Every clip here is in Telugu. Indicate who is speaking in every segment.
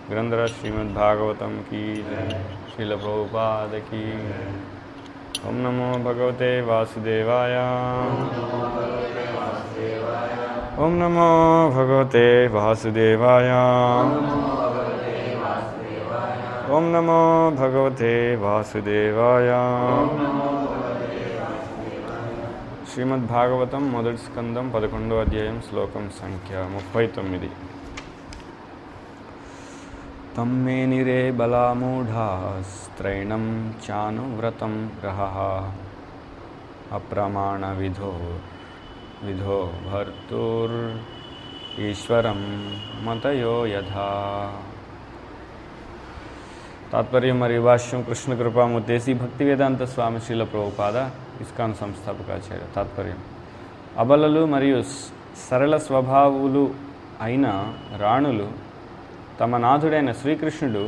Speaker 1: ग्रंथराज श्रीमद् भागवतम की जय श्रील प्रभुपाद की ओम नमो भगवते वासुदेवाय ओम नमो भगवते वासुदेवाय ओम नमो भगवते वासुदेवाय శ్రీమద్ భాగవతం మొదటి స్కందం పదకొండో అధ్యాయం శ్లోకం సంఖ్య ముప్పై తొమ్మిది తమ్మేనిరే బలామూఢా స్త్రైణం చానువ్రతం గ్రహ అప్రమాణ విధో విధో భర్తుర్ ఈశ్వరం మతయో యథా తాత్పర్యం మరియు భాష్యం కృష్ణ కృపామూర్తేసి భక్తి వేదాంత స్వామి శ్రీల ప్రభుపాద ఇస్కాన్ సంస్థాపకాచార్య తాత్పర్యం అబలలు మరియు స్- సరళ స్వభావులు అయిన రాణులు తమ నాథుడైన శ్రీకృష్ణుడు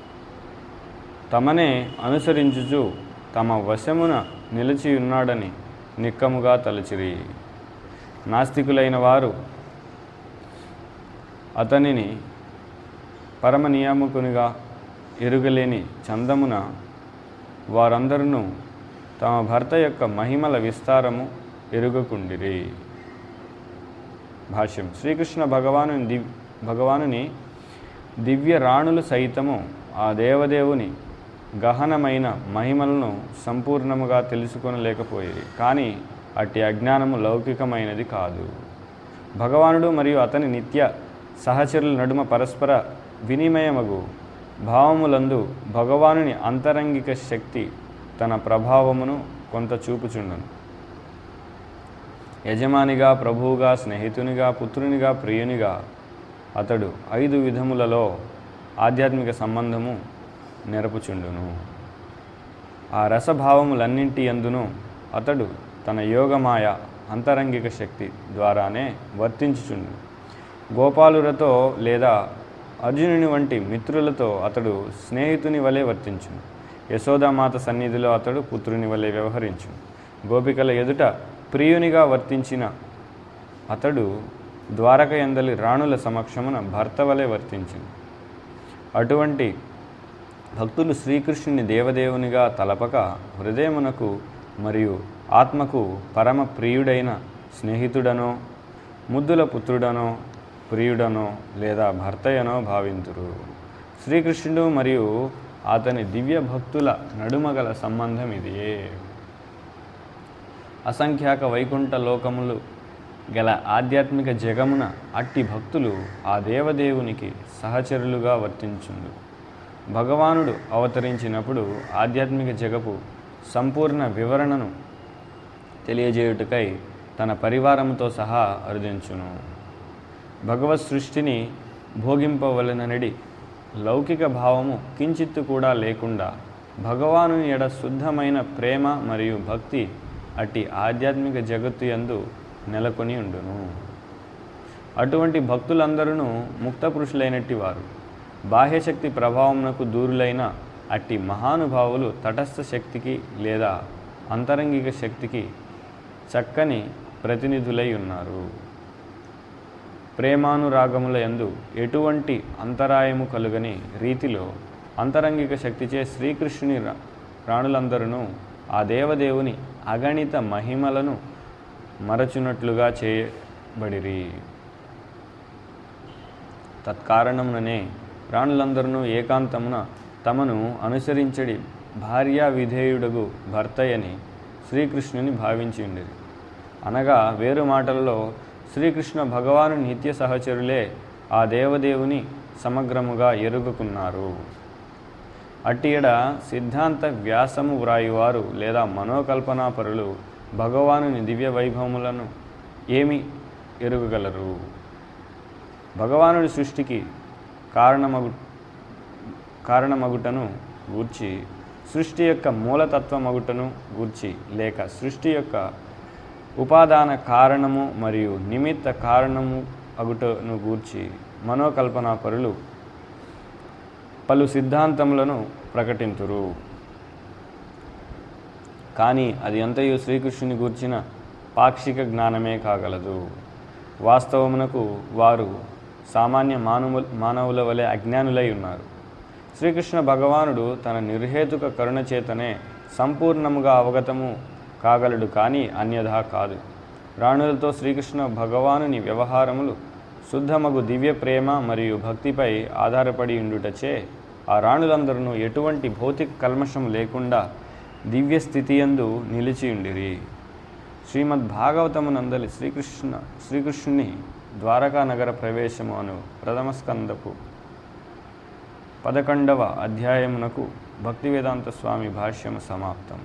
Speaker 1: తమనే అనుసరించుచు తమ వశమున నిలిచి ఉన్నాడని నిక్కముగా తలచిరి నాస్తికులైన వారు అతనిని పరమ నియామకునిగా ఎరుగలేని చందమున వారందరూ తమ భర్త యొక్క మహిమల విస్తారము ఎరుగకుండిరి భాష్యం శ్రీకృష్ణ భగవాను దివ్ భగవానుని దివ్య రాణులు సైతము ఆ దేవదేవుని గహనమైన మహిమలను సంపూర్ణముగా తెలుసుకొనలేకపోయేది కానీ అట్టి అజ్ఞానము లౌకికమైనది కాదు భగవానుడు మరియు అతని నిత్య సహచరుల నడుమ పరస్పర వినిమయమగు భావములందు భగవానుని అంతరంగిక శక్తి తన ప్రభావమును కొంత చూపుచుండను యజమానిగా ప్రభువుగా స్నేహితునిగా పుత్రునిగా ప్రియునిగా అతడు ఐదు విధములలో ఆధ్యాత్మిక సంబంధము నెరపుచుండును ఆ రసభావములన్నింటి అందును అతడు తన యోగమాయ అంతరంగిక శక్తి ద్వారానే వర్తించుచుండు గోపాలులతో లేదా అర్జునుని వంటి మిత్రులతో అతడు స్నేహితుని వలె వర్తించును యశోదామాత సన్నిధిలో అతడు పుత్రుని వలె వ్యవహరించును గోపికల ఎదుట ప్రియునిగా వర్తించిన అతడు ద్వారక ఎందలి రాణుల సమక్షమున భర్త వలె వర్తించింది అటువంటి భక్తులు శ్రీకృష్ణుని దేవదేవునిగా తలపక హృదయమునకు మరియు ఆత్మకు పరమ ప్రియుడైన స్నేహితుడనో ముద్దుల పుత్రుడనో ప్రియుడనో లేదా భర్తయనో భావింతురు శ్రీకృష్ణుడు మరియు అతని దివ్య భక్తుల నడుమగల సంబంధం ఇదియే అసంఖ్యాక వైకుంఠ లోకములు గల ఆధ్యాత్మిక జగమున అట్టి భక్తులు ఆ దేవదేవునికి సహచరులుగా వర్తించుండు భగవానుడు అవతరించినప్పుడు ఆధ్యాత్మిక జగపు సంపూర్ణ వివరణను తెలియజేయుటకై తన పరివారంతో సహా అరుదించును భగవత్ సృష్టిని భోగింపవలననడి లౌకిక భావము కించిత్తు కూడా లేకుండా భగవాను ఎడ శుద్ధమైన ప్రేమ మరియు భక్తి అట్టి ఆధ్యాత్మిక జగత్తు యందు నెలకొని ఉండును అటువంటి భక్తులందరూ ముక్త పురుషులైనట్టి వారు బాహ్యశక్తి ప్రభావమునకు దూరులైన అట్టి మహానుభావులు తటస్థ శక్తికి లేదా అంతరంగిక శక్తికి చక్కని ప్రతినిధులై ఉన్నారు ప్రేమానురాగముల యందు ఎటువంటి అంతరాయము కలుగని రీతిలో అంతరంగిక శక్తిచే శ్రీకృష్ణుని రా- రాణులందరూ ఆ దేవదేవుని అగణిత మహిమలను మరచునట్లుగా చేయబడిరి తత్కారణముననే రాణులందరూ ఏకాంతమున తమను అనుసరించడి భార్యా విధేయుడగు భర్తయని శ్రీకృష్ణుని భావించిండిరి అనగా వేరు మాటలలో శ్రీకృష్ణ భగవాను నిత్య సహచరులే ఆ దేవదేవుని సమగ్రముగా ఎరుగుకున్నారు అట్టియడ సిద్ధాంత వ్యాసము వ్రాయువారు లేదా మనోకల్పనాపరులు భగవానుని దివ్య వైభవములను ఏమి ఎరుగగలరు భగవానుడి సృష్టికి కారణమగు కారణమగుటను గూర్చి సృష్టి యొక్క మూలతత్వమగుటను గూర్చి లేక సృష్టి యొక్క ఉపాదాన కారణము మరియు నిమిత్త కారణము అగుటను గూర్చి మనోకల్పనా పరులు పలు సిద్ధాంతములను ప్రకటింతురు కానీ అది అంతయు శ్రీకృష్ణుని గూర్చిన పాక్షిక జ్ఞానమే కాగలదు వాస్తవమునకు వారు సామాన్య మానవు మానవుల వలె అజ్ఞానులై ఉన్నారు శ్రీకృష్ణ భగవానుడు తన నిర్హేతుక కరుణ చేతనే సంపూర్ణముగా అవగతము కాగలడు కానీ అన్యథా కాదు రాణులతో శ్రీకృష్ణ భగవానుని వ్యవహారములు శుద్ధమగు దివ్య ప్రేమ మరియు భక్తిపై ఆధారపడి ఉండుటచే ఆ రాణులందరూ ఎటువంటి భౌతిక కల్మషం లేకుండా దివ్య స్థితియందు నిలిచియుండిరి శ్రీమద్ భాగవతమునందలి శ్రీకృష్ణ శ్రీకృష్ణుని ద్వారకా నగర ప్రవేశము అను ప్రథమ స్కందపు పదకొండవ అధ్యాయమునకు భక్తి వేదాంత స్వామి భాష్యము సమాప్తం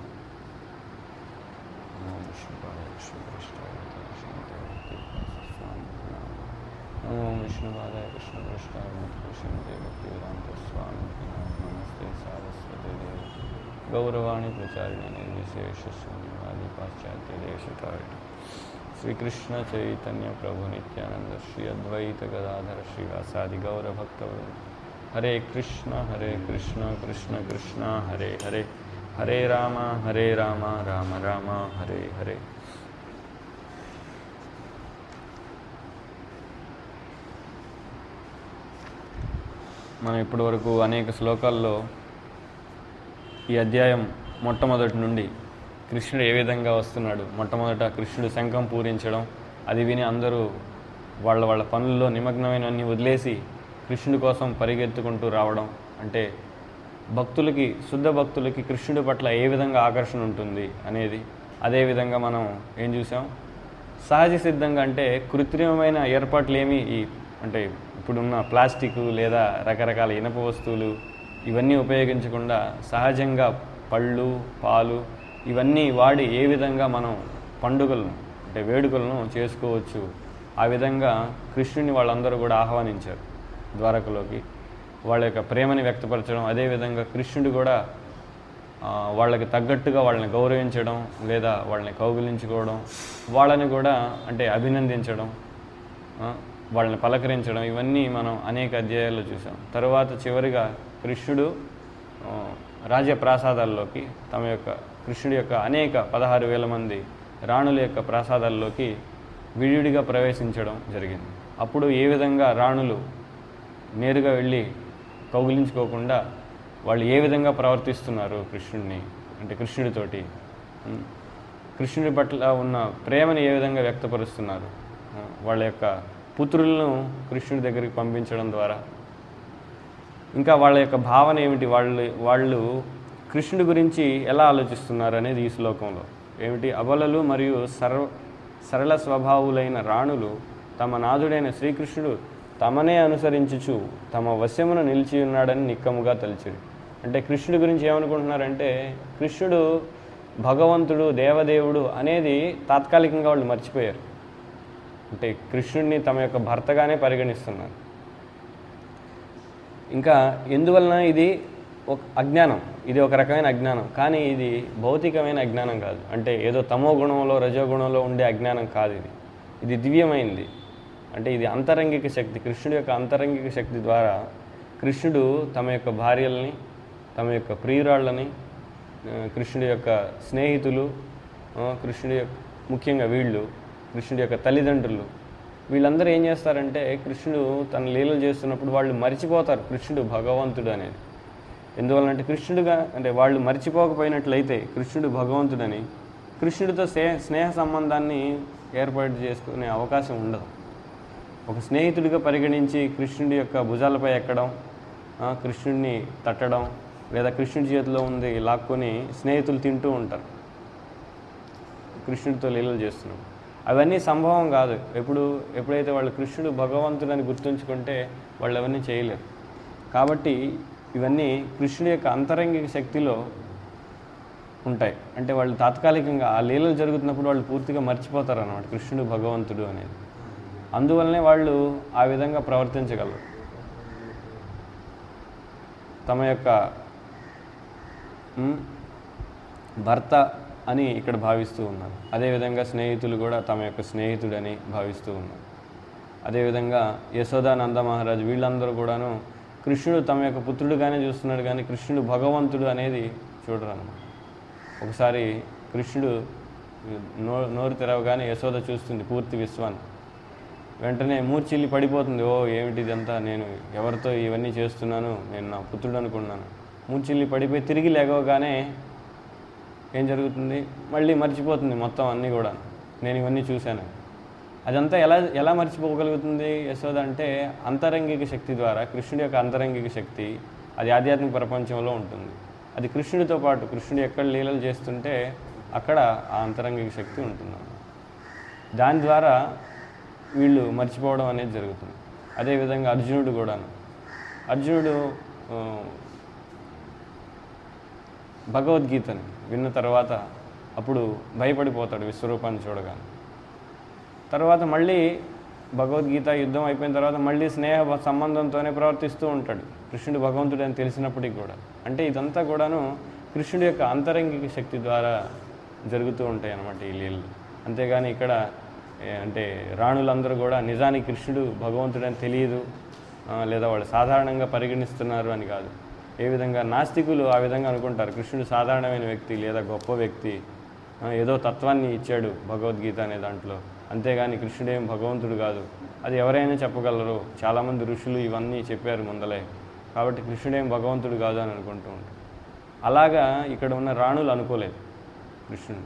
Speaker 1: ఓం విష్ణుపాదాయ కృష్ణ కృష్ణాయ శ్రీమతే భక్తి వేదాంత స్వామి నమస్తే సారస్వతి దేవి గౌరవాణి ప్రచారిణి నిర్విశేష శూన్యవాది పాశ్చాత్య దేశకారిణి శ్రీకృష్ణ చైతన్య ప్రభు నిత్యానంద శ్రీ అద్వైత గదాధర శ్రీవాసాది గౌరభక్తవృంద హరే కృష్ణ హరే కృష్ణ కృష్ణ కృష్ణ హరే హరే హరే రామ హరే రామ రామ రామ హరే హరే మనం ఇప్పటి వరకు అనేక శ్లోకాల్లో ఈ అధ్యాయం మొట్టమొదటి నుండి కృష్ణుడు ఏ విధంగా వస్తున్నాడు మొట్టమొదట కృష్ణుడు శంఖం పూరించడం అది విని అందరూ వాళ్ళ వాళ్ళ పనుల్లో నిమగ్నమైనవన్నీ వదిలేసి కృష్ణుడి కోసం పరిగెత్తుకుంటూ రావడం అంటే భక్తులకి శుద్ధ భక్తులకి కృష్ణుడి పట్ల ఏ విధంగా ఆకర్షణ ఉంటుంది అనేది అదేవిధంగా మనం ఏం చూసాం సహజ సిద్ధంగా అంటే కృత్రిమమైన ఏర్పాట్లు ఏమీ ఈ అంటే ఇప్పుడున్న ప్లాస్టిక్ లేదా రకరకాల ఇనప వస్తువులు ఇవన్నీ ఉపయోగించకుండా సహజంగా పళ్ళు పాలు ఇవన్నీ వాడి ఏ విధంగా మనం పండుగలను అంటే వేడుకలను చేసుకోవచ్చు ఆ విధంగా కృష్ణుని వాళ్ళందరూ కూడా ఆహ్వానించారు ద్వారకలోకి వాళ్ళ యొక్క ప్రేమని వ్యక్తపరచడం అదేవిధంగా కృష్ణుడు కూడా ఆ, వాళ్ళకి తగ్గట్టుగా వాళ్ళని గౌరవించడం లేదా వాళ్ళని కౌగిలించుకోవడం వాళ్ళని కూడా అంటే అభినందించడం ఆ, వాళ్ళని పలకరించడం ఇవన్నీ మనం అనేక అధ్యాయాల్లో చూసాం తర్వాత చివరిగా కృష్ణుడు ఆ, రాజ్యప్రాసాదాల్లోకి తమ యొక్క కృష్ణుడి యొక్క అనేక పదహారు వేల మంది రాణుల యొక్క ప్రాసాదాల్లోకి విడివిడిగా ప్రవేశించడం జరిగింది అప్పుడు ఏ విధంగా రాణులు నేరుగా వెళ్ళి కౌగిలించుకోకుండా వాళ్ళు ఏ విధంగా ప్రవర్తిస్తున్నారు కృష్ణుడిని అంటే కృష్ణుడితోటి ఉం. కృష్ణుడి పట్ల ఉన్న ప్రేమని ఏ విధంగా వ్యక్తపరుస్తున్నారు ఉం. వాళ్ళ యొక్క పుత్రులను కృష్ణుడి దగ్గరికి పంపించడం ద్వారా ఇంకా వాళ్ళ యొక్క భావన ఏమిటి వాళ్ళు వాళ్ళు కృష్ణుడి గురించి ఎలా ఆలోచిస్తున్నారు అనేది ఈ శ్లోకంలో ఏమిటి అబలలు మరియు సర్వ సరళ స్వభావులైన రాణులు తమ నాథుడైన శ్రీకృష్ణుడు తమనే అనుసరించుచు తమ వశమును నిలిచి ఉన్నాడని నిక్కముగా తలిచిరు అంటే కృష్ణుడి గురించి ఏమనుకుంటున్నారంటే కృష్ణుడు భగవంతుడు దేవదేవుడు అనేది తాత్కాలికంగా వాళ్ళు మర్చిపోయారు అంటే కృష్ణుడిని తమ యొక్క భర్తగానే పరిగణిస్తున్నారు ఇంకా ఎందువలన ఇది ఒక అజ్ఞానం ఇది ఒక రకమైన అజ్ఞానం కానీ ఇది భౌతికమైన అజ్ఞానం కాదు అంటే ఏదో తమో గుణంలో రజో గుణంలో ఉండే అజ్ఞానం కాదు ఇది ఇది దివ్యమైనది అంటే ఇది అంతరంగిక శక్తి కృష్ణుడి యొక్క అంతరంగిక శక్తి ద్వారా కృష్ణుడు తమ యొక్క భార్యల్ని తమ యొక్క ప్రియురాళ్ళని ఆ, కృష్ణుడి యొక్క స్నేహితులు ఆ, కృష్ణుడి యొక్క ముఖ్యంగా వీళ్ళు కృష్ణుడి యొక్క తల్లిదండ్రులు వీళ్ళందరూ ఏం చేస్తారంటే కృష్ణుడు తన లీలలు చేస్తున్నప్పుడు వాళ్ళు మర్చిపోతారు కృష్ణుడు భగవంతుడు అనేది ఎందువల్లంటే కృష్ణుడుగా అంటే వాళ్ళు మర్చిపోకపోయినట్లయితే కృష్ణుడు భగవంతుడని కృష్ణుడితో స్నేహ స్నేహ సంబంధాన్ని ఏర్పాటు చేసుకునే అవకాశం ఉండదు ఒక స్నేహితుడిగా పరిగణించి కృష్ణుడి యొక్క భుజాలపై ఎక్కడం ఆ, కృష్ణుడిని తట్టడం లేదా కృష్ణుడి చేతిలో ఉంది లాక్కొని స్నేహితులు తింటూ ఉంటారు కృష్ణుడితో లీలలు చేస్తున్నాం అవన్నీ సంభవం కాదు ఎప్పుడు ఎప్పుడైతే వాళ్ళు కృష్ణుడు భగవంతుడని గుర్తుంచుకుంటే వాళ్ళు అవన్నీ చేయలేరు కాబట్టి ఇవన్నీ కృష్ణుడి యొక్క అంతరంగిక శక్తిలో ఉంటాయి అంటే వాళ్ళు తాత్కాలికంగా ఆ లీలలు జరుగుతున్నప్పుడు వాళ్ళు పూర్తిగా మర్చిపోతారు అన్నమాట కృష్ణుడు భగవంతుడు అనేది అందువల్లనే వాళ్ళు ఆ విధంగా ప్రవర్తించగలరు తమ యొక్క ఉమ్, భర్త అని ఇక్కడ భావిస్తూ ఉన్నారు అదేవిధంగా స్నేహితులు కూడా తమ యొక్క స్నేహితుడని భావిస్తూ ఉన్నారు అదేవిధంగా యశోదా నంద మహారాజు వీళ్ళందరూ కూడాను కృష్ణుడు తమ యొక్క పుత్రుడుగానే చూస్తున్నాడు కానీ కృష్ణుడు భగవంతుడు అనేది చూడరు అన్నమాట ఒకసారి కృష్ణుడు నో నోరు తెరవగానే యశోద చూస్తుంది పూర్తి విశ్వాన్ని వెంటనే మూర్చిల్లి పడిపోతుంది ఓ ఏమిటి ఇదంతా నేను ఎవరితో ఇవన్నీ చేస్తున్నాను నేను నా పుత్రుడు అనుకున్నాను మూర్చిల్లి పడిపోయి తిరిగి లేగవగానే ఏం జరుగుతుంది మళ్ళీ మర్చిపోతుంది మొత్తం అన్నీ కూడా నేను ఇవన్నీ చూశాను అదంతా ఎలా ఎలా మర్చిపోగలుగుతుంది యశోద అంటే అంతరంగిక శక్తి ద్వారా కృష్ణుడి యొక్క అంతరంగిక శక్తి అది ఆధ్యాత్మిక ప్రపంచంలో ఉంటుంది అది కృష్ణుడితో పాటు కృష్ణుడు ఎక్కడ లీలలు చేస్తుంటే అక్కడ ఆ అంతరంగిక శక్తి ఉంటుంది దాని ద్వారా వీళ్ళు మర్చిపోవడం అనేది జరుగుతుంది అదేవిధంగా అర్జునుడు కూడాను అర్జునుడు ఆ, భగవద్గీతని విన్న తర్వాత అప్పుడు భయపడిపోతాడు విశ్వరూపాన్ని చూడగానే తర్వాత మళ్ళీ భగవద్గీత యుద్ధం అయిపోయిన తర్వాత మళ్ళీ స్నేహ బ- సంబంధంతోనే ప్రవర్తిస్తూ ఉంటాడు కృష్ణుడు భగవంతుడు అని తెలిసినప్పటికీ కూడా అంటే ఇదంతా కూడాను కృష్ణుడి యొక్క అంతరంగిక శక్తి ద్వారా జరుగుతూ ఉంటాయి అన్నమాట ఈ లీలలు అంతేగాని ఇక్కడ ఏ, అంటే రాణులందరూ కూడా నిజానికి కృష్ణుడు భగవంతుడు అని తెలియదు ఆ, లేదా వాళ్ళు సాధారణంగా పరిగణిస్తున్నారు అని కాదు ఏ విధంగా నాస్తికులు ఆ విధంగా అనుకుంటారు కృష్ణుడు సాధారణమైన వ్యక్తి లేదా గొప్ప వ్యక్తి ఆ, ఏదో తత్వాన్ని ఇచ్చాడు భగవద్గీత అనే దాంట్లో అంతేగాని కృష్ణుడేం భగవంతుడు కాదు అది ఎవరైనా చెప్పగలరు చాలామంది ఋషులు ఇవన్నీ చెప్పారు ముందలే కాబట్టి కృష్ణుడేం భగవంతుడు కాదు అని అనుకుంటూ ఉంటారు అలాగా ఇక్కడ ఉన్న రాణులు అనుకోలేదు కృష్ణుడు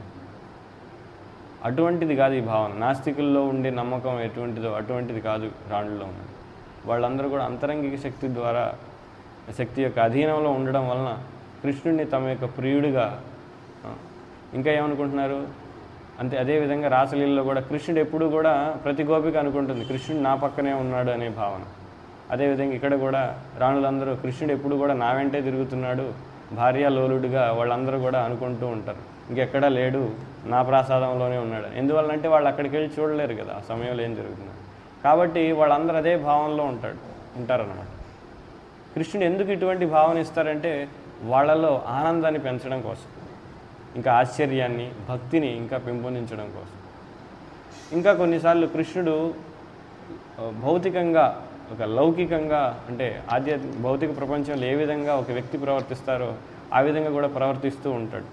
Speaker 1: అటువంటిది కాదు ఈ భావన నాస్తికుల్లో ఉండే నమ్మకం ఎటువంటిదో అటువంటిది కాదు రాణుల్లో ఉన్నది వాళ్ళందరూ కూడా అంతరంగిక శక్తి ద్వారా శక్తి యొక్క అధీనంలో ఉండడం వలన కృష్ణుడిని తమ యొక్క ప్రియుడిగా ఆ, ఇంకా ఏమనుకుంటున్నారు అంతే అదేవిధంగా రాసలీలలో కూడా కృష్ణుడు ఎప్పుడూ కూడా ప్రతి గోపిక అనుకుంటుంది కృష్ణుడు నా పక్కనే ఉన్నాడు అనే భావన అదేవిధంగా ఇక్కడ కూడా రాణులందరూ కృష్ణుడు ఎప్పుడు కూడా నా వెంటే తిరుగుతున్నాడు భార్య లోలుడుగా వాళ్ళందరూ కూడా అనుకుంటూ ఉంటారు ఇంకెక్కడా లేడు నా ప్రసాదంలోనే ఉన్నాడు ఎందువల్లంటే వాళ్ళు అక్కడికి వెళ్ళి చూడలేరు కదా ఆ సమయంలో ఏం జరుగుతుంది కాబట్టి వాళ్ళందరూ అదే భావనలో ఉంటాడు ఉంటారన్నమాట కృష్ణుడు ఎందుకు ఇటువంటి భావన ఇస్తారంటే వాళ్ళలో ఆనందాన్ని పెంచడం కోసం ఇంకా ఆశ్చర్యాన్ని భక్తిని ఇంకా పెంపొందించడం కోసం ఇంకా కొన్నిసార్లు కృష్ణుడు ఆ, భౌతికంగా ఒక లౌకికంగా అంటే ఆధ్యాత్మిక భౌతిక ప్రపంచంలో ఏ విధంగా ఒక వ్యక్తి ప్రవర్తిస్తారో ఆ విధంగా కూడా ప్రవర్తిస్తూ ఉంటాడు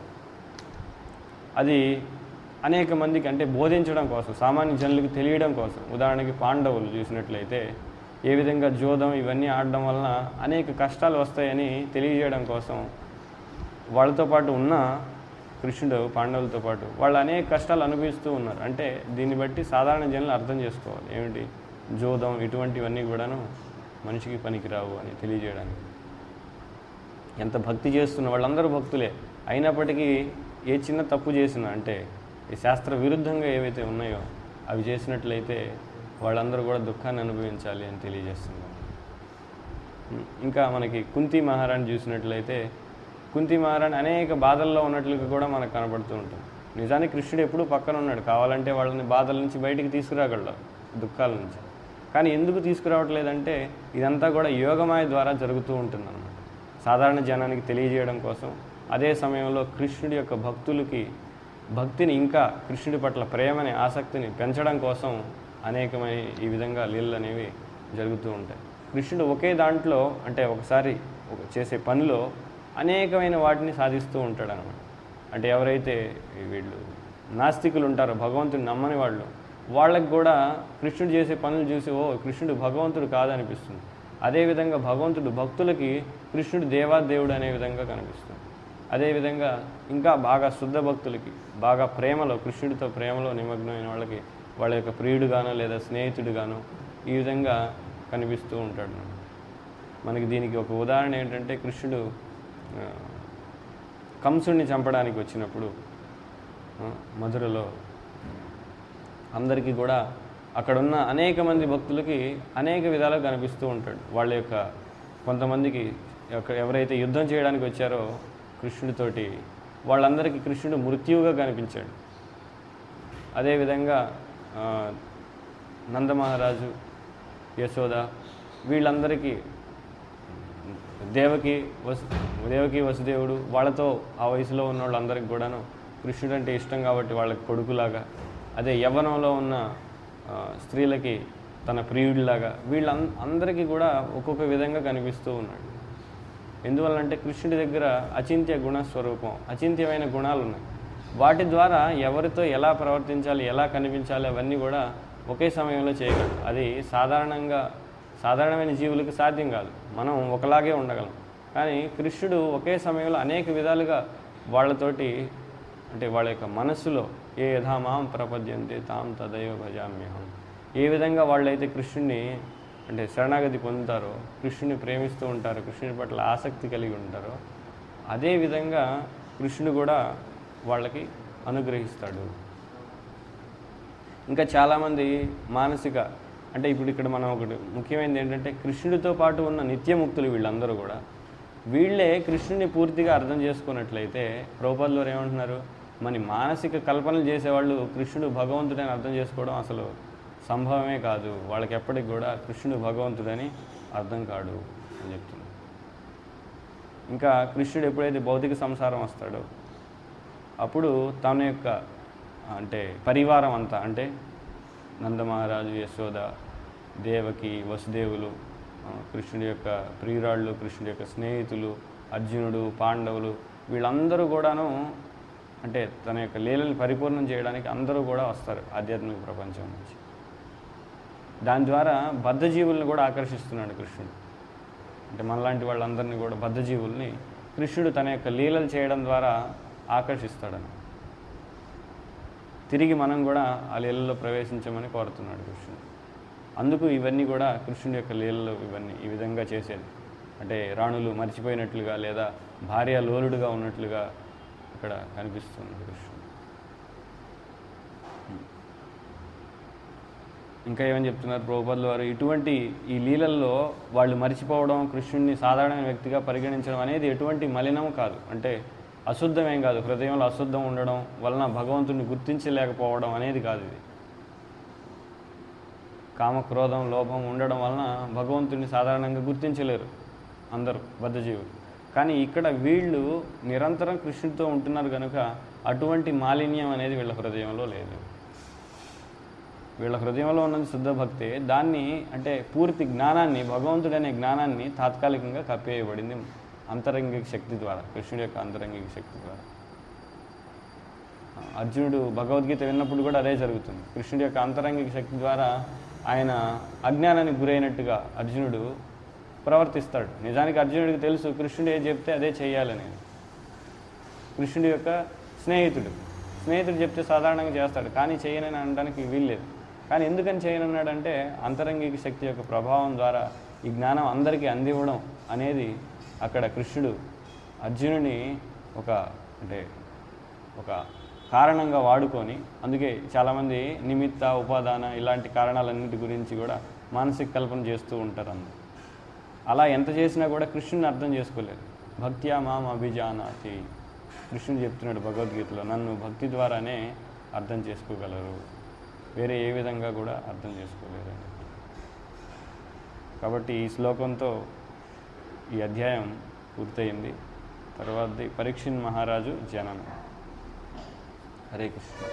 Speaker 1: అది అనేక మందికి అంటే బోధించడం కోసం సామాన్య జనులకు తెలియడం కోసం ఉదాహరణకి పాండవులు చూసినట్లయితే ఏ విధంగా జోదం ఇవన్నీ ఆడడం వలన అనేక కష్టాలు వస్తాయని తెలియజేయడం కోసం వాళ్ళతో పాటు ఉన్న కృష్ణుడు పాండవులతో పాటు వాళ్ళు అనేక కష్టాలు అనుభవిస్తూ ఉన్నారు అంటే దీన్ని బట్టి సాధారణ జనులు అర్థం చేసుకోవాలి ఏమిటి జోదం ఇటువంటివన్నీ కూడాను మనిషికి పనికిరావు అని తెలియజేయడానికి ఎంత భక్తి చేస్తున్న వాళ్ళందరూ భక్తులే అయినప్పటికీ ఏ చిన్న తప్పు చేసినా అంటే ఈ శాస్త్ర విరుద్ధంగా ఏవైతే ఉన్నాయో అవి చేసినట్లయితే వాళ్ళందరూ కూడా దుఃఖాన్ని అనుభవించాలి అని తెలియజేస్తున్నారు ఉం, ఇంకా మనకి కుంతి మహారాణి చూసినట్లయితే కుంతి మహారాణి అనేక బాధల్లో ఉన్నట్లుగా కూడా మనకు కనబడుతూ ఉంటుంది నిజానికి కృష్ణుడు ఎప్పుడూ పక్కన ఉన్నాడు కావాలంటే వాళ్ళని బాధల నుంచి బయటికి తీసుకురాగలడు దుఃఖాల నుంచి కానీ ఎందుకు తీసుకురావట్లేదంటే ఇదంతా కూడా యోగమాయ ద్వారా జరుగుతూ ఉంటుందన్నమాట సాధారణ జనానికి తెలియజేయడం కోసం అదే సమయంలో కృష్ణుడి యొక్క భక్తులకి భక్తిని ఇంకా కృష్ణుడి పట్ల ప్రేమని ఆసక్తిని పెంచడం కోసం అనేకమైన ఈ విధంగా లీలలు అనేవి జరుగుతూ ఉంటాయి కృష్ణుడు ఒకే దాంట్లో అంటే ఒకసారి ఒక చేసే పనిలో అనేకమైన వాటిని సాధిస్తూ ఉంటాడు అనమాట అంటే ఎవరైతే ఈ వీళ్ళు నాస్తికులు ఉంటారో భగవంతుని నమ్మని వాళ్ళు వాళ్ళకి కూడా కృష్ణుడు చేసే పనులు చూసి ఓ కృష్ణుడు భగవంతుడు కాదనిపిస్తుంది అదేవిధంగా భగవంతుడు భక్తులకి కృష్ణుడు దేవాదేవుడు అనే విధంగా కనిపిస్తుంది అదేవిధంగా ఇంకా బాగా శుద్ధ భక్తులకి బాగా ప్రేమలో కృష్ణుడితో ప్రేమలో నిమగ్నమైన వాళ్ళకి వాళ్ళ యొక్క ప్రియుడుగానో లేదా స్నేహితుడుగానో ఈ విధంగా కనిపిస్తూ ఉంటాడు మనకి దీనికి ఒక ఉదాహరణ ఏంటంటే కృష్ణుడు ఆ, కంసుడిని చంపడానికి వచ్చినప్పుడు ఆ, మధురలో అందరికీ కూడా అక్కడున్న అనేక మంది భక్తులకి అనేక విధాలుగా కనిపిస్తూ ఉంటాడు వాళ్ళ యొక్క కొంతమందికి యొక్క- ఎవరైతే యుద్ధం చేయడానికి వచ్చారో కృష్ణుడితోటి వాళ్ళందరికీ కృష్ణుడు మృత్యువుగా కనిపించాడు అదేవిధంగా ఆ, నందమహారాజు యశోద వీళ్ళందరికీ దేవకి వసు దేవకి వసుదేవుడు వాళ్ళతో ఆ వయసులో ఉన్న వాళ్ళందరికీ కూడాను కృష్ణుడు అంటే ఇష్టం కాబట్టి వాళ్ళకి కొడుకులాగా అదే యవ్వనంలో ఉన్న ఆ, స్త్రీలకి తన ప్రియుడిలాగా వీళ్ళ అందరికీ కూడా ఒక్కొక్క విధంగా కనిపిస్తూ ఉన్నాడు ఎందువల్లంటే కృష్ణుడి దగ్గర అచింత్య గుణస్వరూపం అచింత్యమైన గుణాలు ఉన్నాయి వాటి ద్వారా ఎవరితో ఎలా ప్రవర్తించాలి ఎలా కనిపించాలి అవన్నీ కూడా ఒకే సమయంలో చేయగలరు అది సాధారణంగా సాధారణమైన జీవులకు సాధ్యం కాదు మనం ఒకలాగే ఉండగలం కానీ కృష్ణుడు ఒకే సమయంలో అనేక విధాలుగా వాళ్ళతోటి అంటే వాళ్ళ యొక్క మనస్సులో ఏ యథామాం ప్రపద్యంతే తాం తదైవ భజామ్యహం ఏ విధంగా వాళ్ళైతే కృష్ణుడిని అంటే శరణాగతి పొందుతారో కృష్ణుని ప్రేమిస్తూ ఉంటారో కృష్ణుని పట్ల ఆసక్తి కలిగి ఉంటారో అదే విధంగా కృష్ణుడు కూడా వాళ్ళకి అనుగ్రహిస్తాడు ఇంకా చాలామంది మానసిక అంటే ఇప్పుడు ఇక్కడ మనం ఒకటి ముఖ్యమైనది ఏంటంటే కృష్ణుడితో పాటు ఉన్న నిత్యముక్తులు వీళ్ళందరూ కూడా వీళ్ళే కృష్ణుని పూర్తిగా అర్థం చేసుకున్నట్లయితే ప్రభుపాదులు ఏమంటున్నారు మన మానసిక కల్పనలు చేసేవాళ్ళు కృష్ణుడు భగవంతుడని అర్థం చేసుకోవడం అసలు సంభవమే కాదు వాళ్ళకి ఎప్పటికి కూడా కృష్ణుడు భగవంతుడని అర్థం కాడు అని చెప్తున్నారు ఇంకా కృష్ణుడు ఎప్పుడైతే భౌతిక సంసారం వస్తాడో అప్పుడు తన యొక్క అంటే పరివారం అంతా అంటే నందమహారాజు యశోద దేవకి వసుదేవులు ఆ, కృష్ణుడి యొక్క ప్రియురాళ్ళు కృష్ణుడి యొక్క స్నేహితులు అర్జునుడు పాండవులు వీళ్ళందరూ కూడాను అంటే తన యొక్క లీలని పరిపూర్ణం చేయడానికి అందరూ కూడా వస్తారు ఆధ్యాత్మిక ప్రపంచం నుంచి దాని ద్వారా బద్ధజీవుల్ని కూడా ఆకర్షిస్తున్నాడు కృష్ణుడు అంటే మనలాంటి వాళ్ళందరినీ కూడా బద్ధజీవుల్ని కృష్ణుడు తన యొక్క లీలలు చేయడం ద్వారా ఆకర్షిస్తాడని తిరిగి మనం కూడా ఆ లీలలో ప్రవేశించమని కోరుతున్నాడు కృష్ణుడు అందుకు ఇవన్నీ కూడా కృష్ణుడి యొక్క లీలలు ఇవన్నీ ఈ విధంగా చేసేది అంటే రాణులు మర్చిపోయినట్లుగా లేదా భార్య లోలుడుగా ఉన్నట్లుగా ఇక్కడ కనిపిస్తుంది కృష్ణుడు ఇంకా ఏమని చెప్తున్నారు ప్రభుపదుల వారు ఇటువంటి ఈ లీలల్లో వాళ్ళు మర్చిపోవడం కృష్ణుడిని సాధారణమైన వ్యక్తిగా పరిగణించడం అనేది ఎటువంటి మలినం కాదు అంటే అశుద్ధమేం కాదు హృదయంలో అశుద్ధం ఉండడం వలన భగవంతుడిని గుర్తించలేకపోవడం అనేది కాదు ఇది కామ క్రోధం లోభం ఉండడం వలన భగవంతుడిని సాధారణంగా గుర్తించలేరు అందరూ బద్ధజీవులు కానీ ఇక్కడ వీళ్ళు నిరంతరం కృష్ణుడితో ఉంటున్నారు కనుక అటువంటి మాలిన్యం అనేది వీళ్ళ హృదయంలో లేదు వీళ్ళ హృదయంలో ఉన్నది శుద్ధ భక్తే దాన్ని అంటే పూర్తి జ్ఞానాన్ని భగవంతుడనే జ్ఞానాన్ని తాత్కాలికంగా కప్పేయబడింది అంతరంగిక శక్తి ద్వారా కృష్ణుడి యొక్క అంతరంగిక శక్తి ద్వారా అర్జునుడు భగవద్గీత విన్నప్పుడు కూడా అదే జరుగుతుంది కృష్ణుడి యొక్క అంతరంగిక శక్తి ద్వారా ఆయన అజ్ఞానానికి గురైనట్టుగా అర్జునుడు ప్రవర్తిస్తాడు నిజానికి అర్జునుడికి తెలుసు కృష్ణుడు ఏది చెప్తే అదే చేయాలని కృష్ణుడి యొక్క స్నేహితుడు స్నేహితుడు చెప్తే సాధారణంగా చేస్తాడు కానీ చేయనని అనడానికి వీల్లేదు కానీ ఎందుకని చేయనన్నాడంటే అంతరంగిక శక్తి యొక్క ప్రభావం ద్వారా ఈ జ్ఞానం అందరికీ అందివ్వడం అనేది అక్కడ కృష్ణుడు అర్జునుని ఒక అంటే ఒక కారణంగా వాడుకొని అందుకే చాలామంది నిమిత్త ఉపాదాన ఇలాంటి కారణాలన్నిటి గురించి కూడా మానసిక కల్పన చేస్తూ ఉంటారు అందరు అలా ఎంత చేసినా కూడా కృష్ణుని అర్థం చేసుకోలేరు భక్త్యా మాం అభిజానాతి కృష్ణుడు చెప్తున్నాడు భగవద్గీతలో నన్ను భక్తి ద్వారానే అర్థం చేసుకోగలరు వేరే ఏ విధంగా కూడా అర్థం చేసుకోలేరు అని కాబట్టి ఈ శ్లోకంతో ఈ అధ్యాయం పూర్తయింది తర్వాతది పరీక్షిన్ మహారాజు జననం Hare Krishna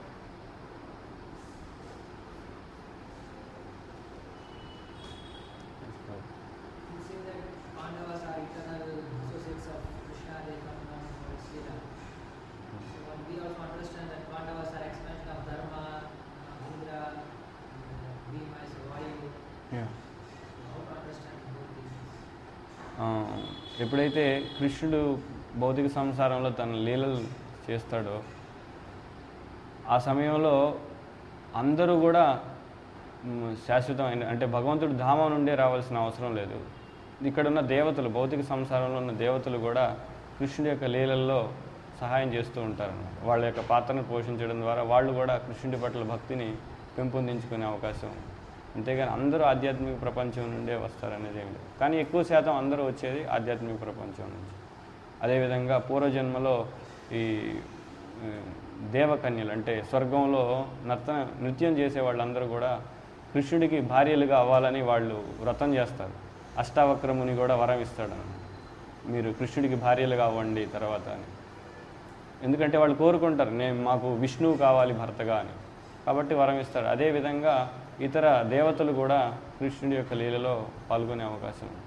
Speaker 2: You say that Pandavas are eternal associates of Krishna, they come from Lord Sri Ram. So when we also understand that Pandavas are expansion of Dharma, uh, Indra, uh, Bhima is Vayu.
Speaker 1: Yeah.
Speaker 2: How to understand both these?
Speaker 1: ఆ, ఎప్పుడైతే కృష్ణుడు భౌతిక సంసారంలో తన లీలలు చేస్తాడో ఆ సమయంలో అందరూ కూడా మ్, శాశ్వతమైన అంటే భగవంతుడు ధామం నుండే రావాల్సిన అవసరం లేదు ఇక్కడ ఉన్న దేవతలు భౌతిక సంసారంలో ఉన్న దేవతలు కూడా కృష్ణుడి యొక్క లీలల్లో సహాయం చేస్తూ ఉంటారు వాళ్ళ యొక్క పాత్రను పోషించడం ద్వారా వాళ్ళు కూడా కృష్ణుడి పట్ల భక్తిని పెంపొందించుకునే అవకాశం ఉంది అంతేగాని అందరూ ఆధ్యాత్మిక ప్రపంచం నుండే వస్తారనేది ఏమి లేదు కానీ ఎక్కువ శాతం అందరూ వచ్చేది ఆధ్యాత్మిక ప్రపంచం నుంచి అదేవిధంగా పూర్వజన్మలో ఈ ఆ, దేవకన్యలు అంటే స్వర్గంలో నర్తన నృత్యం చేసే వాళ్ళందరూ కూడా కృష్ణుడికి భార్యలుగా అవ్వాలని వాళ్ళు వ్రతం చేస్తారు అష్టావక్రముని కూడా వరం ఇస్తాడు మీరు కృష్ణుడికి భార్యలుగా అవ్వండి తర్వాత అని ఎందుకంటే వాళ్ళు కోరుకుంటారు నేను మాకు విష్ణువు కావాలి భర్తగా అని కాబట్టి వరం ఇస్తాడు అదేవిధంగా ఇతర దేవతలు కూడా కృష్ణుడి యొక్క లీలలో పాల్గొనే అవకాశం ఉంది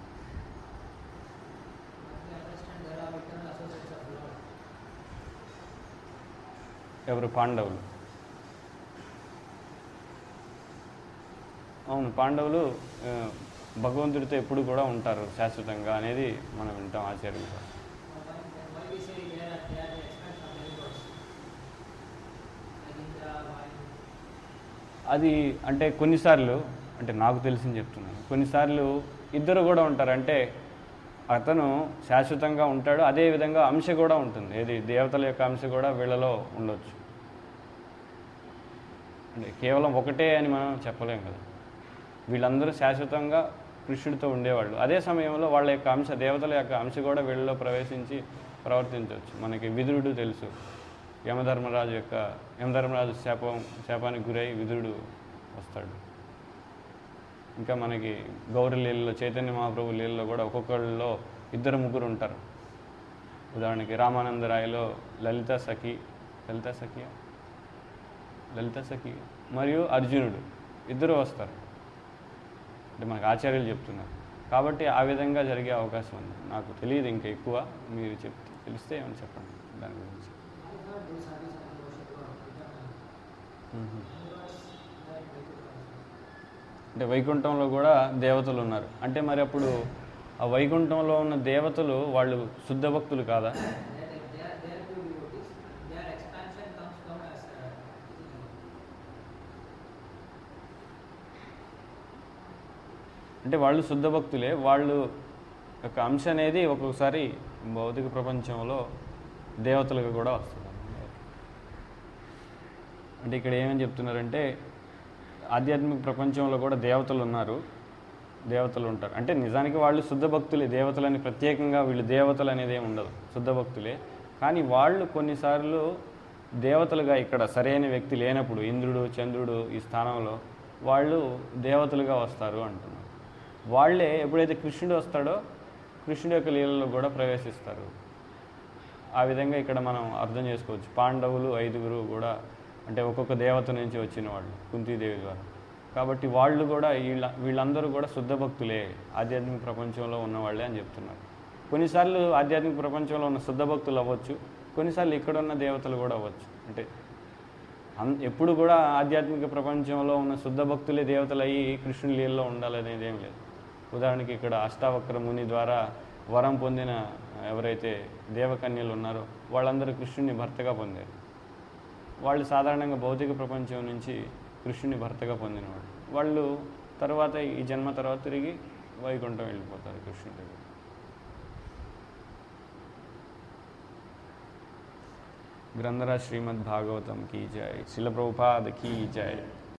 Speaker 2: We understand there are eternal associates of Lord.
Speaker 1: ఎవరు పాండవులు అవును పాండవులు ఆ, భగవంతుడితో ఎప్పుడు కూడా ఉంటారు శాశ్వతంగా అనేది మనం వింటాం ఆచార్యులు ద్వారా.
Speaker 2: Or why, then why we say they are, they are the expansion of many gods? Like Indra, Vayu.
Speaker 1: అది అంటే కొన్నిసార్లు అంటే నాకు తెలిసింది చెప్తున్నాను కొన్నిసార్లు ఇద్దరు కూడా ఉంటారు అంటే అతను శాశ్వతంగా ఉంటాడు అదే విధంగా అంశ కూడా ఉంటుంది ఏది దేవతల యొక్క అంశ కూడా వీళ్ళలో ఉండొచ్చు అంటే కేవలం ఒకటే అని మనం చెప్పలేం కదా వీళ్ళందరూ శాశ్వతంగా కృష్ణుడితో ఉండేవాళ్ళు అదే సమయంలో వాళ్ళ యొక్క అంశ దేవతల యొక్క అంశ కూడా వీళ్ళలో ప్రవేశించి ప్రవర్తించవచ్చు మనకి విదురుడు తెలుసు యమధర్మరాజు యొక్క యమధర్మరాజు శాపం శాపానికి గురై విదురుడు వస్తాడు ఇంకా మనకి గౌరీ లీలలో చైతన్య మహాప్రభు లీలలో కూడా ఒక్కొక్కళ్ళలో ఇద్దరు ముగ్గురు ఉంటారు ఉదాహరణకి రామానందరాయలో లలిత సఖి లలిత సఖి లలిత సఖి మరియు అర్జునుడు ఇద్దరు వస్తారు అంటే మనకు ఆచార్యులు చెప్తున్నారు కాబట్టి ఆ విధంగా జరిగే అవకాశం ఉంది నాకు తెలియదు ఇంకా ఎక్కువ మీరు చెప్తే తెలిస్తే ఏమని చెప్పండి దాని గురించి
Speaker 2: I heard those service and worship God eternally.
Speaker 1: Hmm.
Speaker 2: Gods like Vaikuntha also.
Speaker 1: అంటే వైకుంఠంలో కూడా దేవతలు ఉన్నారు అంటే మరి అప్పుడు ఆ వైకుంఠంలో ఉన్న దేవతలు వాళ్ళు శుద్ధ భక్తులు కాదా
Speaker 2: They are, they are, they are pure devotees. Their expansion comes from as uh,
Speaker 1: అంటే వాళ్ళు శుద్ధ భక్తులే వాళ్ళు యొక్క అంశ అనేది ఒక్కొక్కసారి భౌతిక ప్రపంచంలో దేవతలకు కూడా వస్తుంది అంటే ఇక్కడ ఏమని చెప్తున్నారంటే ఆధ్యాత్మిక ప్రపంచంలో కూడా దేవతలు ఉన్నారు దేవతలు ఉంటారు అంటే నిజానికి వాళ్ళు శుద్ధ భక్తులే దేవతలని ప్రత్యేకంగా వీళ్ళు దేవతలు అనేది ఏమి ఉండదు శుద్ధ భక్తులే కానీ వాళ్ళు కొన్నిసార్లు దేవతలుగా ఇక్కడ సరైన వ్యక్తి లేనప్పుడు ఇంద్రుడు చంద్రుడు ఈ స్థానంలో వాళ్ళు దేవతలుగా వస్తారు అంటున్నారు వాళ్ళే ఎప్పుడైతే కృష్ణుడు వస్తాడో కృష్ణుడి యొక్క లీలలో కూడా ప్రవేశిస్తారు ఆ విధంగా ఇక్కడ మనం అర్థం చేసుకోవచ్చు పాండవులు ఐదుగురు కూడా అంటే ఒక్కొక్క దేవత నుంచి వచ్చిన వాళ్ళు కుంతీదేవి ద్వారా కాబట్టి వాళ్ళు కూడా వీళ్ళ వీళ్ళందరూ కూడా శుద్ధ భక్తులే ఆధ్యాత్మిక ప్రపంచంలో ఉన్నవాళ్ళే అని చెప్తున్నారు కొన్నిసార్లు ఆధ్యాత్మిక ప్రపంచంలో ఉన్న శుద్ధ భక్తులు అవ్వచ్చు కొన్నిసార్లు ఇక్కడ ఉన్న దేవతలు కూడా అవ్వచ్చు అంటే అన్ ఎప్పుడు కూడా ఆధ్యాత్మిక ప్రపంచంలో ఉన్న శుద్ధ భక్తులే దేవతలు అయ్యి కృష్ణుని లీలలో ఉండాలనేది ఏం లేదు ఉదాహరణకి ఇక్కడ అష్టావక్ర ముని ద్వారా వరం పొందిన ఎవరైతే దేవకన్యలు ఉన్నారో వాళ్ళందరూ కృష్ణుని భర్తగా పొందారు వాళ్ళు సాధారణంగా భౌతిక ప్రపంచం నుంచి కృష్ణుని భర్తగా పొందినవాళ్ళు వాళ్ళు తర్వాత ఈ జన్మ తర్వాత తిరిగి వైకుంఠం వెళ్ళిపోతారు కృష్ణుడి దగ్గర గ్రంథరాజ్ శ్రీమద్ భాగవతం కీ జయ శిల ప్రభుపాద కీ జయ